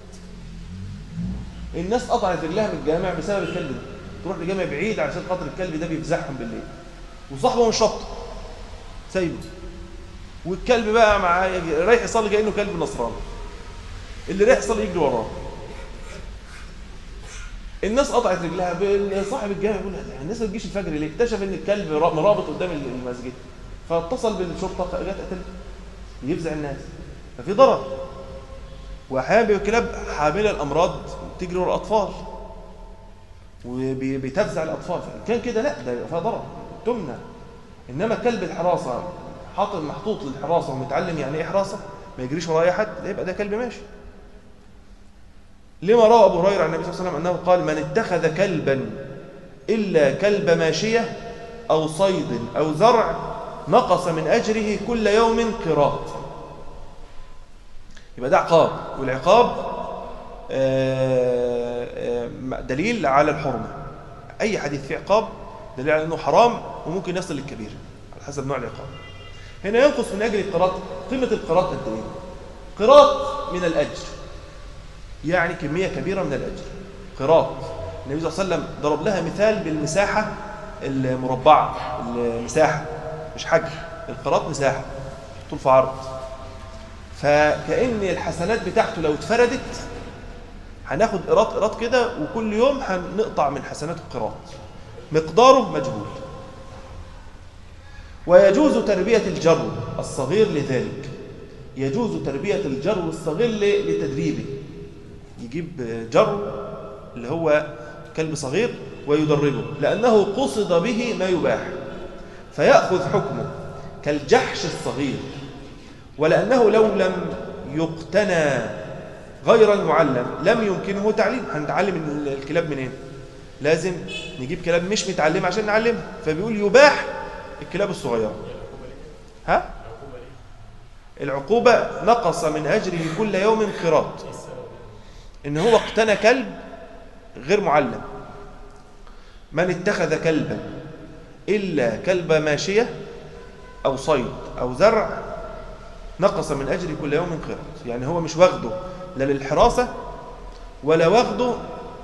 الناس قطعت رجلها من الجامع بسبب الكلب ده تروح لجامع بعيد عشان خاطر الكلب ده بيفزعهم بالليل وصاحبه مش شاطر سايبه والكلب بقى مع رايح يصلي كانه كلب نصراني اللي رايح يصلي يجري وراه الناس قطعت رجلها ب- صاحب الجامع يقول لا، الناس ما تجيش الفجر ليه اكتشف ان الكلب را- مرابط قدام المسجد فاتصل بالشرطه جت قتلته يفزع الناس ففي ضرر واحيانا بيبقى الكلاب حامله الامراض تجري ورا الاطفال وبتفزع الاطفال كان كده لا ده يبقى فيها ضرر تمنع انما كلب الحراسه حاطط محطوط للحراسه ومتعلم يعني ايه حراسه ما يجريش ورا اي حد لا يبقى ده كلب ماشي لما روى ابو هريره عن النبي صلى الله عليه وسلم انه قال من اتخذ كلبا الا كلب ماشيه او صيد او زرع نقص من اجره كل يوم قراط يبقى ده عقاب والعقاب آه، آه، دليل على الحرمه اي حديث فيه عقاب دليل على انه حرام وممكن يصل للكبيره على حسب نوع العقاب هنا ينقص من اجل القراط قيمه القراط قد ايه قراط من الاجر يعني كميه كبيره من الاجر قراط النبي صلى الله عليه وسلم ضرب لها مثال بالمساحه المربعه المساحه مش حجم القراط مساحه طول في عرض فكأن الحسنات بتاعته لو اتفردت هناخد قراط قراط كده وكل يوم هنقطع من حسنات القراط مقداره مجهول ويجوز تربية الجرو الصغير لذلك يجوز تربية الجرو الصغير ل- لتدريبه يجيب جرو اللي هو كلب صغير ويدربه لأنه قصد به ما يباح فيأخذ حكمه كالجحش الصغير ولأنه لو لم يقتنى غير المعلم لم يمكنه تعليم هنتعلم ال- الكلاب منين لازم نجيب كلاب مش متعلمة عشان نعلمها فبيقول يباح الكلاب الصغيرة ها العقوبة نقص من أجره كل يوم قراط إن هو اقتنى كلب غير معلم من اتخذ كلبا إلا كلب ماشية أو صيد أو زرع نقص من أجره كل يوم قراط يعني هو مش واخده لا للحراسة ولا واخده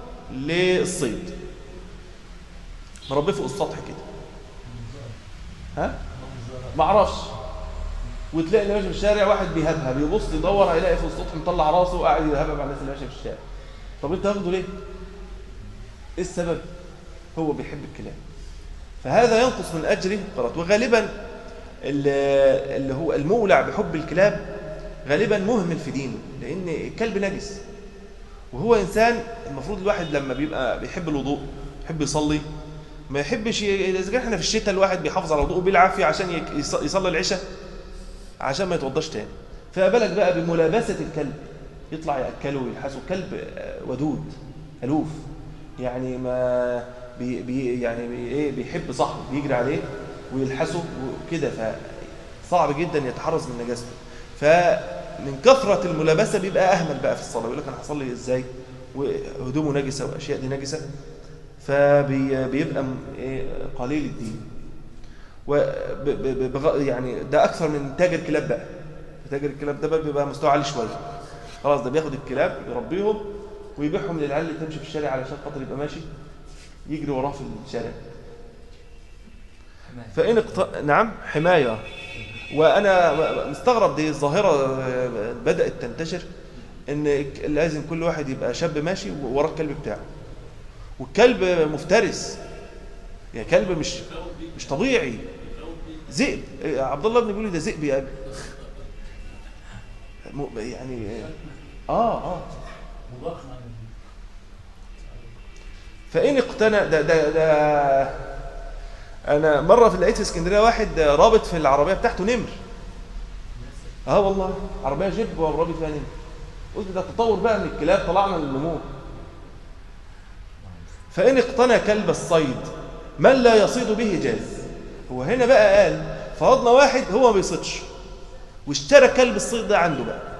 للصيد مربيه فوق السطح كده ها ما اعرفش وتلاقي اللي ماشي في الشارع واحد بيهبها بيبص يدور هيلاقي فوق السطح مطلع راسه وقاعد يهبب على الناس اللي ماشيه في الشارع طب انت واخده ليه ايه السبب هو بيحب الكلاب فهذا ينقص من اجره قرات وغالبا اللي اللي هو المولع بحب الكلاب غالبا مهمل في دينه لان الكلب نجس وهو انسان المفروض الواحد لما بيبقى بيحب الوضوء يحب يصلي ما يحبش ي- اذا كان احنا في الشتاء الواحد بيحافظ على وضوءه بالعافيه عشان يك- يص- يصلي العشاء عشان ما يتوضاش تاني فما بالك بقى بملابسه الكلب يطلع ياكله ويلحسه كلب آه، ودود الوف يعني ما بي بي يعني بي ايه بيحب صاحبه بيجري عليه ويلحسه وكده فصعب جدا يتحرز من نجاسته فمن كثره الملابسه بيبقى اهمل بقى في الصلاه يقول لك انا هصلي ازاي وهدومه نجسه واشياء دي نجسه فبيبقى قليل الدين وب- ب- بغ- يعني ده اكثر من تاجر كلاب بقى تاجر الكلاب ده بقى بيبقى مستوى عالي شويه خلاص ده بياخد الكلاب يربيهم ويبيعهم للعيال اللي تمشي في الشارع علشان خاطر يبقى ماشي يجري وراه في الشارع حماية. فإن اقت... نعم حماية وأنا مستغرب دي الظاهرة بدأت تنتشر إن ك- لازم كل واحد يبقى شاب ماشي وراه الكلب بتاعه والكلب مفترس يعني كلب مش مش طبيعي ذئب إيه، عبد الله بن بيقول لي ده ذئب يا ابي م- يعني اه اه مضخم فإن اقتنى ده ده ده أنا مرة في لقيت في اسكندرية واحد رابط في العربية بتاعته نمر اه والله عربية جيب ورابط فيها نمر قلت ده تطور بقى من الكلاب طلعنا للنمور فإن اقتنى كلب الصيد من لا يصيد به جاز هو هنا بقى قال فرضنا واحد هو ما بيصيدش واشترى كلب الصيد ده عنده بقى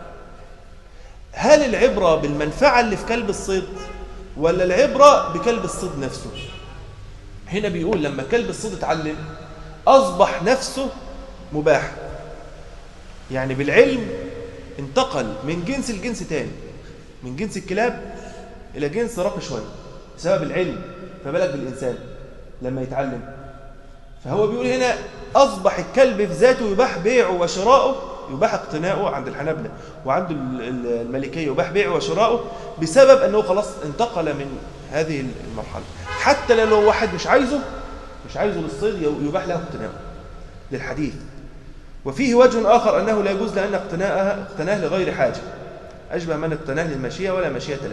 هل العبرة بالمنفعة اللي في كلب الصيد ولا العبرة بكلب الصيد نفسه هنا بيقول لما كلب الصيد اتعلم أصبح نفسه مباح يعني بالعلم انتقل من جنس لجنس تاني من جنس الكلاب إلى جنس راقي شوية بسبب العلم فبالك بالإنسان لما يتعلم فهو بيقول هنا أصبح الكلب في ذاته يباح بيعه وشراؤه يباح اقتناؤه عند الحنابلة وعند ال- ال- المالكية يباح بيعه وشراؤه بسبب أنه خلاص انتقل من هذه المرحلة حتى لو واحد مش عايزه مش عايزه للصيد يباح له اقتناؤه للحديث وفيه وجه آخر أنه لا يجوز لأن اقتناءها اقتناه لغير حاجة أشبه من اقتناه للماشية ولا ماشية له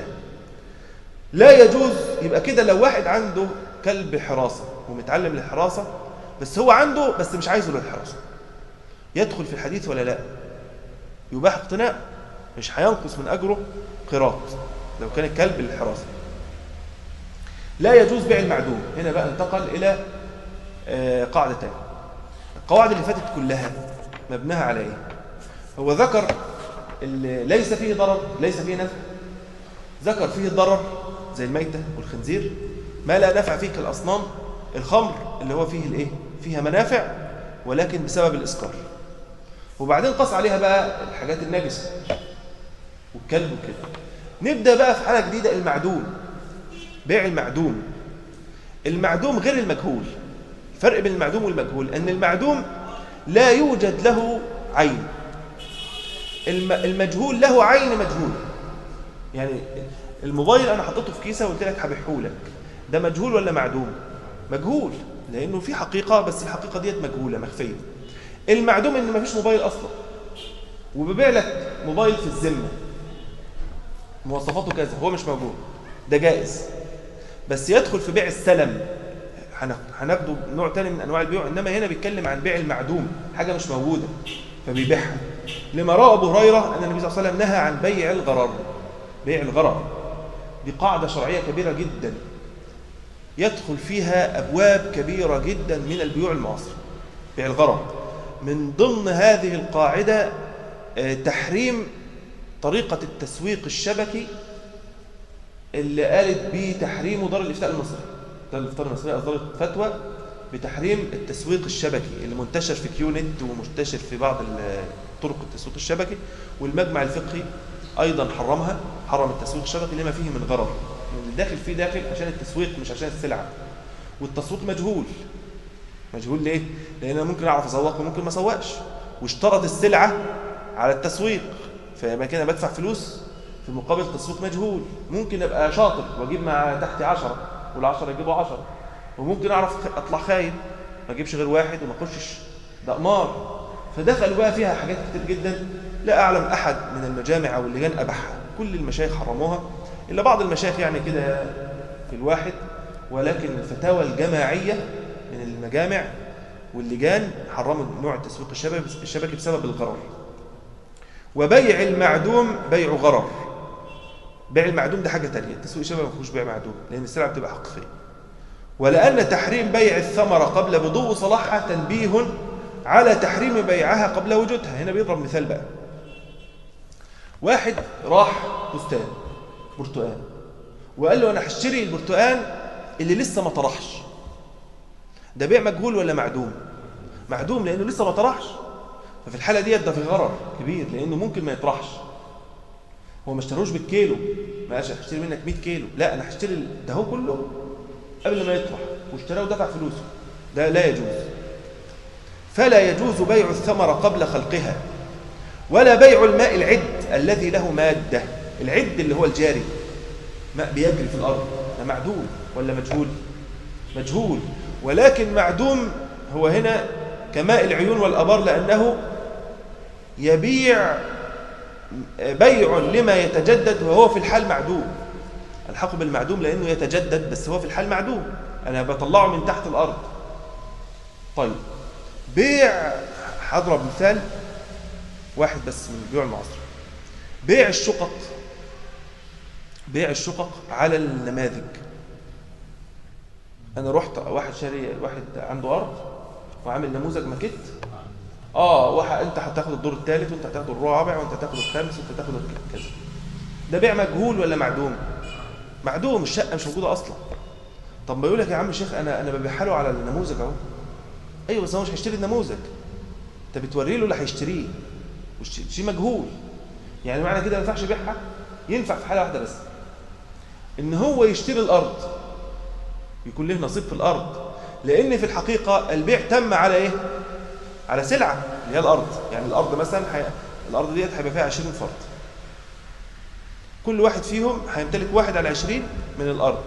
لا يجوز يبقى كده لو واحد عنده كلب حراسة ومتعلم للحراسة بس هو عنده بس مش عايزه للحراسة يدخل في الحديث ولا لا يباح اقتناء مش هينقص من أجره قراط لو كان الكلب للحراسة لا يجوز بيع المعدوم هنا بقى انتقل إلى آه، قاعدة تانية القواعد اللي فاتت كلها مبناها على ايه هو ذكر اللي ليس فيه ضرر ليس فيه نفع ذكر فيه الضرر زي الميتة والخنزير ما لا نفع فيه كالأصنام الخمر اللي هو فيه الايه فيها منافع ولكن بسبب الإسكار وبعدين قص عليها بقى الحاجات النجسة والكلب وكده نبدأ بقى في حالة جديدة المعدوم بيع المعدوم المعدوم غير المجهول الفرق بين المعدوم والمجهول أن المعدوم لا يوجد له عين الم- المجهول له عين مجهولة يعني الموبايل أنا حطيته في كيسة وقلت لك هبيعهولك ده مجهول ولا معدوم مجهول لأنه في حقيقة بس الحقيقة ديت مجهولة مخفية المعدوم إن مفيش موبايل أصلا وببيع لك موبايل في الذمة مواصفاته كذا هو مش موجود ده جائز بس يدخل في بيع السلم هن- هناخده نوع تاني من انواع البيوع انما هنا بيتكلم عن بيع المعدوم حاجه مش موجوده فبيبيعها لما راى ابو هريره ان النبي صلى الله عليه وسلم نهى عن بيع الغرر بيع الغرر دي قاعده شرعيه كبيره جدا يدخل فيها ابواب كبيره جدا من البيوع المعاصره بيع الغرر من ضمن هذه القاعده آه، تحريم طريقه التسويق الشبكي اللي قالت بتحريمه دار الافتاء المصري دار الافتاء المصريه اصدرت فتوى بتحريم التسويق الشبكي اللي منتشر في كيونت ومنتشر في بعض ال- طرق التسويق الشبكي والمجمع الفقهي ايضا حرمها حرم التسويق الشبكي لما فيه من غرر من الداخل فيه داخل عشان التسويق مش عشان السلعه والتسويق مجهول مجهول ليه لان أنا ممكن اعرف اسوق وممكن ما اسوقش واشترط السلعه على التسويق فيبقى كده بدفع فلوس في مقابل تسويق مجهول ممكن ابقى شاطر واجيب مع تحتي عشرة والعشرة يجيبوا عشرة وممكن اعرف خ- اطلع خاين ما اجيبش غير واحد وما اخشش ده قمار فدخلوا بقى فيها حاجات كتير جدا لا اعلم احد من المجامع او اللجان اباحها كل المشايخ حرموها الا بعض المشايخ يعني كده في الواحد ولكن الفتاوى الجماعيه من المجامع واللجان حرموا نوع التسويق الشبكي الشبكي بسبب الغرر وبيع المعدوم بيع غرر بيع المعدوم ده حاجة تانية التسويق الشبكي ما فيهوش بيع معدوم لأن السلعة بتبقى حقيقية ولأن تحريم بيع الثمرة قبل بدو صلاحها تنبيه على تحريم بيعها قبل وجودها هنا بيضرب مثال بقى واحد راح بستان برتقال وقال له أنا هشتري البرتقال اللي لسه ما طرحش ده بيع مجهول ولا معدوم معدوم لأنه لسه ما طرحش ففي الحالة ديت ده في غرر كبير لأنه ممكن ما يطرحش هو ما اشتروش بالكيلو ما قالش هشتري منك 100 كيلو لا انا هشتري ال- ده هو كله قبل ما يطرح واشتراه ودفع فلوسه ده لا يجوز فلا يجوز بيع الثمرة قبل خلقها ولا بيع الماء العد الذي له مادة العد اللي هو الجاري ماء بيجري في الأرض ده معدوم ولا مجهول مجهول ولكن معدوم هو هنا كماء العيون والأبار لأنه يبيع بيع لما يتجدد وهو في الحال معدوم الحق بالمعدوم لأنه يتجدد بس هو في الحال معدوم أنا بطلعه من تحت الأرض طيب بيع هضرب مثال واحد بس من بيوع المعاصر بيع الشقق بيع الشقق على النماذج انا رحت واحد شاري واحد عنده ارض وعامل نموذج ماكيت اه واحد انت هتاخد الدور الثالث وانت هتاخد الرابع وانت هتاخد الخامس وانت هتاخد كذا ده بيع مجهول ولا معدوم معدوم الشقه مش موجوده اصلا طب ما يقول لك يا عم الشيخ انا انا ببيعها له على النموذج اهو ايوه بس هو مش هيشتري النموذج انت بتوري له اللي هيشتريه شيء مجهول يعني معنى كده ما ينفعش يبيعها ينفع في حاله واحده بس ان هو يشتري الارض يكون له نصيب في الارض لان في الحقيقه البيع تم على ايه على سلعه اللي هي الارض يعني الارض مثلا حي... الارض ديت هيبقى فيها 20 فرد كل واحد فيهم هيمتلك واحد على 20 من الارض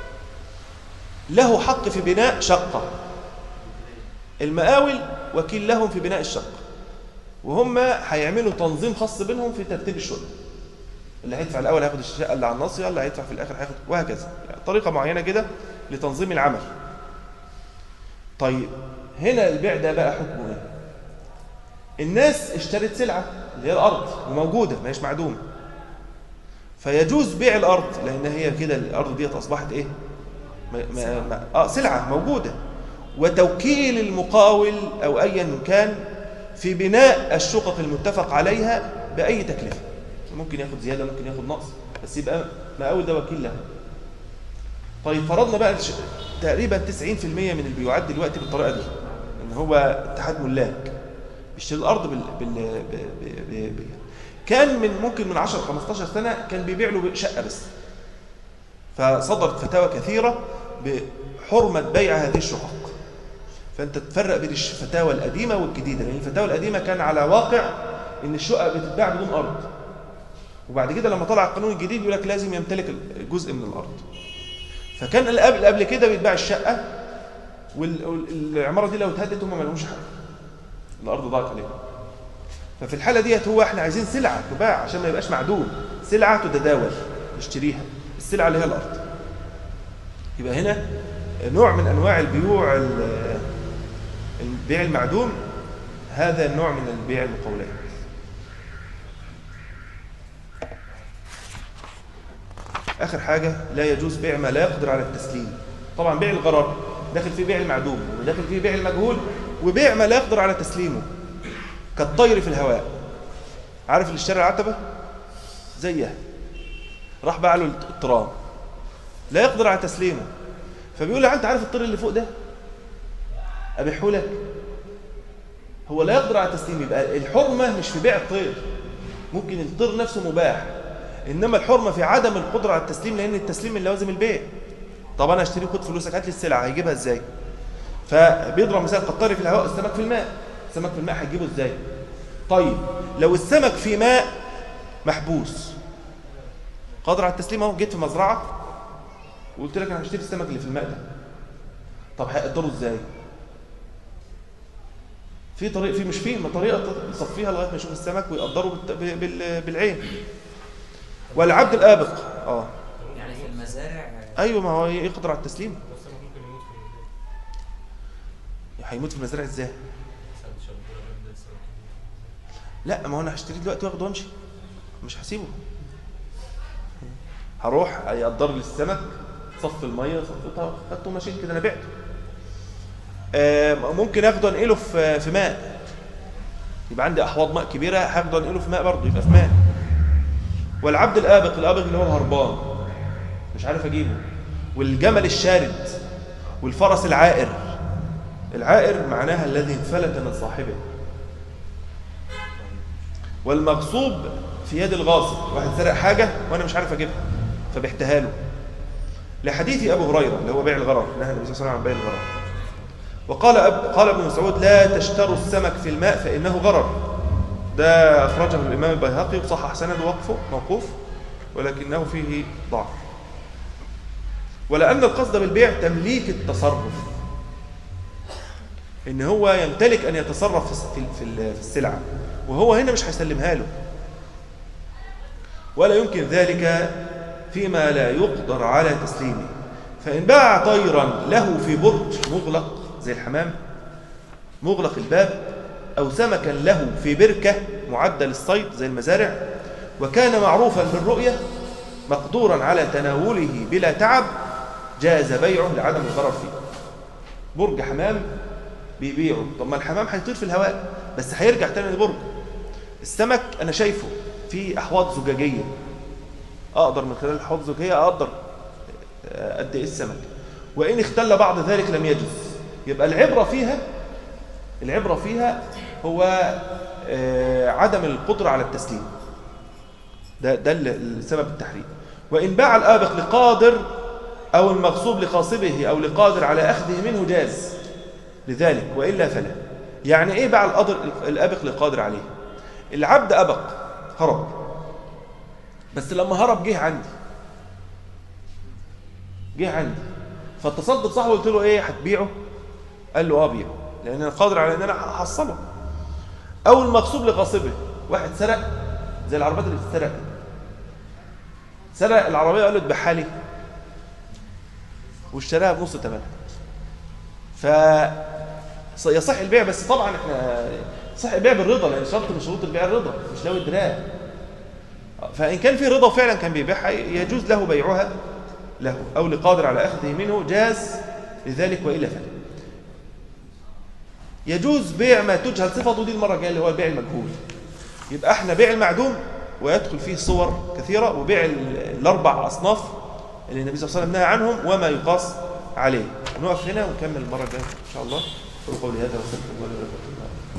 له حق في بناء شقه المقاول وكيل لهم في بناء الشقه وهم هيعملوا تنظيم خاص بينهم في ترتيب الشقق اللي هيدفع الاول هياخد الشقه اللي على الناصيه اللي هيدفع في الاخر هياخد وهكذا يعني طريقه معينه كده لتنظيم العمل طيب هنا البيع ده بقى حكمه ايه الناس اشترت سلعه اللي هي الارض وموجوده ما هيش معدومه فيجوز بيع الارض لان هي كده الارض ديت اصبحت ايه ما ما ما اه سلعه موجوده وتوكيل المقاول او ايا كان في بناء الشقق المتفق عليها باي تكلفه ممكن ياخد زياده ممكن ياخد نقص بس يبقى مقاول ده وكيل له طيب فرضنا بقى تقريبا 90% من البيوعات دلوقتي بالطريقه دي ان هو اتحاد ملاك بيشتري الارض بال... بال... ب... ب... ب... ب... كان من ممكن من 10 15 سنه كان بيبيع له شقه بس فصدرت فتاوى كثيره بحرمه بيع هذه الشقق فانت تفرق بين الفتاوى القديمه والجديده لان الفتاوى القديمه كان على واقع ان الشقق بتتباع بدون ارض وبعد كده لما طلع القانون الجديد يقول لك لازم يمتلك جزء من الارض فكان اللي قبل قبل كده بيتباع الشقه والعماره دي لو اتهدت هم ما لهمش حق الارض ضاعت عليهم ففي الحاله ديت هو احنا عايزين سلعه تباع عشان ما يبقاش معدوم سلعه تتداول نشتريها السلعه اللي هي الارض يبقى هنا نوع من انواع البيوع البيع المعدوم هذا النوع من البيع المقولين آخر حاجة لا يجوز بيع ما لا يقدر على التسليم طبعا بيع الغرر داخل فيه بيع المعدوم وداخل فيه بيع المجهول وبيع ما لا يقدر على تسليمه كالطير في الهواء عارف اللي اشترى العتبة زيها راح باع له الترام لا يقدر على تسليمه فبيقول له انت عارف الطير اللي فوق ده ابيعه لك هو لا يقدر على تسليمه يبقى الحرمه مش في بيع الطير ممكن الطير نفسه مباح انما الحرمه في عدم القدره على التسليم لان التسليم من لوازم البيع طب انا اشتري خد فلوسك هات لي السلعه هيجيبها ازاي فبيضرب مثال قطاري في الهواء السمك في الماء السمك في الماء هيجيبه ازاي طيب لو السمك في ماء محبوس قادر على التسليم اهو جيت في مزرعه وقلت لك انا هشتري السمك اللي في الماء ده طب هيقدره ازاي في طريق في مش فيه طريقه يصفيها لغايه ما يشوف السمك ويقدره بالعين والعبد الابق اه يعني في المزارع ايوه ما هو يقدر على التسليم هيموت في المزارع ازاي لا ما هو انا هشتري دلوقتي واخده وامشي مش هسيبه هروح يقدر لي السمك صف الميه صفيتها خدته مشيت كده انا بعته آه ممكن اخده انقله في في ماء يبقى عندي احواض ماء كبيره هاخده انقله في ماء برضه يبقى في ماء والعبد الابق الابق اللي هو الهربان مش عارف اجيبه والجمل الشارد والفرس العائر العائر معناها الذي انفلت من صاحبه والمغصوب في يد الغاصب واحد سرق حاجه وانا مش عارف اجيبها فبحتها له لحديث أبو هريرة اللي هو بيع الغرر نهى النبي صلى الله عليه وسلم عن بيع الغرر وقال أب قال ابن مسعود لا تشتروا السمك في الماء فإنه غرر ده أخرجه الإمام البيهقي وصحح سند وقفه موقوف ولكنه فيه ضعف ولأن القصد بالبيع تمليك التصرف إن هو يمتلك أن يتصرف في في في السلعة وهو هنا مش هيسلمها له ولا يمكن ذلك فيما لا يقدر على تسليمه فإن باع طيرا له في برج مغلق زي الحمام مغلق الباب أو سمكا له في بركة معدة للصيد زي المزارع وكان معروفا بالرؤية مقدورا على تناوله بلا تعب جاز بيعه لعدم الضرر فيه برج حمام بيبيعه طب ما الحمام هيطير في الهواء بس هيرجع تاني للبرج السمك أنا شايفه في أحواض زجاجية أقدر من خلال الحوض الزجاجية أقدر قد إيه السمك وإن اختل بعض ذلك لم يجوز يبقى العبرة فيها العبرة فيها هو عدم القدرة على التسليم ده ده السبب التحريم وإن باع الآبق لقادر أو المغصوب لقاصبه أو لقادر على أخذه منه جاز لذلك وإلا فلا يعني إيه باع القادر الآبق لقادر عليه العبد أبق هرب بس لما هرب جه عندي جه عندي فاتصلت بصاحبه قلت له ايه هتبيعه قال له اه بيعه لان انا قادر على ان انا احصله او المغصوب لغاصبه واحد سرق زي العربيات اللي بتتسرق سرق العربيه قال له اتبعها لي واشتراها بنص ثمنها ف يصح البيع بس طبعا احنا صح البيع بالرضا لان شرط من شروط البيع الرضا مش لو ادراء فان كان في رضا فعلا كان بيبيعها يجوز له بيعها له او لقادر على اخذه منه جاز لذلك والا فلا يجوز بيع ما تجهل صفته دي المره الجايه اللي هو البيع المجهول يبقى احنا بيع المعدوم ويدخل فيه صور كثيره وبيع الاربع اصناف اللي النبي صلى الله عليه وسلم نهى عنهم وما يقاس عليه نقف هنا ونكمل المره الجايه ان شاء الله قولوا قولي هذا واستغفر الله لي ولكم